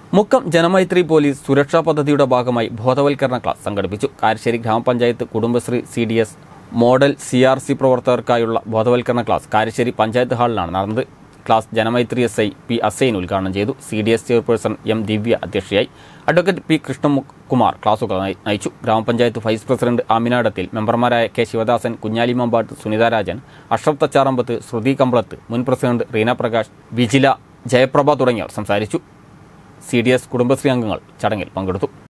Mukkam Janamaithri police സുരക്ഷാ പദ്ധതിയുടെ ഭാഗമായി ബോധവൽക്കരണ ക്ലാസ് സംഘടിപ്പിച്ചു കാരശ്ശേരി ഗ്രാമപഞ്ചായത്ത് Kudumbashree C D S model C R C പ്രവർത്തകർക്കായുള്ള ബോധവൽക്കരണ ക്ലാസ് കാരശ്ശേരി പഞ്ചായത്ത് ഹാളിലാണ് നടന്നത് class Janamaithri S I P Asain ഉദ്ഘാടനം ചെയ്തു C D S chairperson M Divya അധ്യക്ഷയായി അഡ്വക്കേറ്റ് പി കൃഷ്ണകുമാർ ക്ലാസുകൾ നയി- നയിച്ചു ഗ്രാമപഞ്ചായത്ത് വൈസ് പ്രസിഡന്റ് ആമിനാടത്തിൽ മെമ്പർമാരായ കെ ശിവദാസൻ കുഞ്ഞാലി മമ്പാട്ട് സുനിത രാജൻ അഷ്റഫ് തച്ചാറമ്പത്ത് ശ്രുതി കമ്പളത്ത് മുൻ പ്രസിഡന്റ് റീന പ്രകാശ് വിജില ജയപ്രഭ തുടങ്ങിയവർ സംസാരിച്ചു സി ഡി എസ് കുടുംബശ്രീ അംഗങ്ങൾ ചടങ്ങിൽ പങ്കെടുത്തു